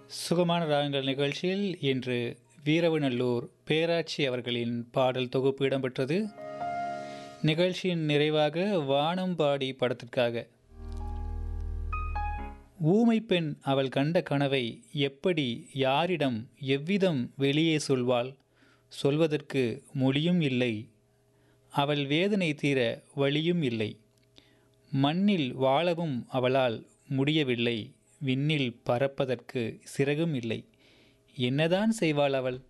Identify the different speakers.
Speaker 1: சுகமான ராகங்கள் நிகழ்ச்சியில் இன்று வீரவநல்லூர் பேராட்சி அவர்களின் பாடல் தொகுப்பு இடம்பெற்றது நிகழ்ச்சியின் நிறைவாக வானம்பாடி படத்திற்காக ஊமை பெண் அவள் கண்ட கனவை எப்படி யாரிடம் எவ்விதம் வெளியே சொல்வாள் சொல்வதற்கு மொழியும் இல்லை அவள் வேதனை தீர வழியும் இல்லை மண்ணில் வாழவும் அவளால் முடியவில்லை விண்ணில் பறப்பதற்கு சிறகும் இல்லை என்னதான் செய்வாள் அவள்